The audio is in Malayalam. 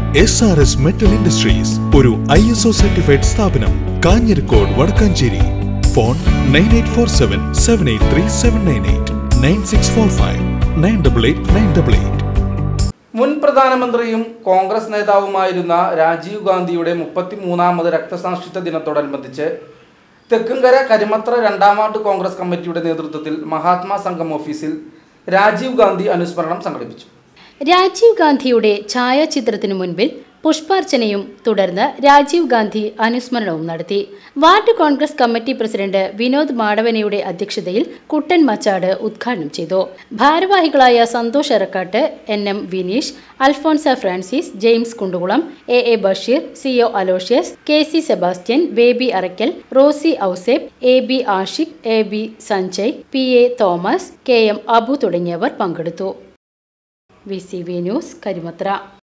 S R S metal industries ഒരു ഐ എസ് ഒ സർട്ടിഫൈഡ് സ്ഥാപനം Kanjirakode Vadakkanchery phone nine eight four seven seven eight three seven nine eight nine six four five nine double eight nine double eight മുൻ പ്രധാനമന്ത്രിയും കോൺഗ്രസ് നേതാവുമായിരുന്ന രാജീവ് ഗാന്ധിയുടെ മുപ്പത്തിമൂന്നാമത് രക്തസാക്ഷിത്വ ദിനത്തോടനുബന്ധിച്ച് തെക്കുംകര കരിമത്ര രണ്ടാം വാർഡ് കോൺഗ്രസ് കമ്മിറ്റിയുടെ നേതൃത്വത്തിൽ മഹാത്മാ സംഘം ഓഫീസിൽ രാജീവ് ഗാന്ധി അനുസ്മരണം സംഘടിപ്പിച്ചു രാജീവ് ഗാന്ധിയുടെ ഛായാചിത്രത്തിനു മുൻപിൽ പുഷ്പാർച്ചനയും തുടർന്ന് രാജീവ് ഗാന്ധി അനുസ്മരണവും നടത്തി ward Congress committee president Vinod മാടവനയുടെ അധ്യക്ഷതയിൽ കുട്ടൻ മച്ചാട് ഉദ്ഘാടനം ചെയ്തു ഭാരവാഹികളായ Santhosh Erakkatt N M Vineesh Alphonsa Francis James Kundukulam A A Basheer C O Aloysius K C Sebastian Baby Arakkal Rosy Ouseph A B Ashiq A B Sanjay P A Thomas K M Abu തുടങ്ങിയവർ പങ്കെടുത്തു വി സി വി ന്യൂസ് കരിമത്ര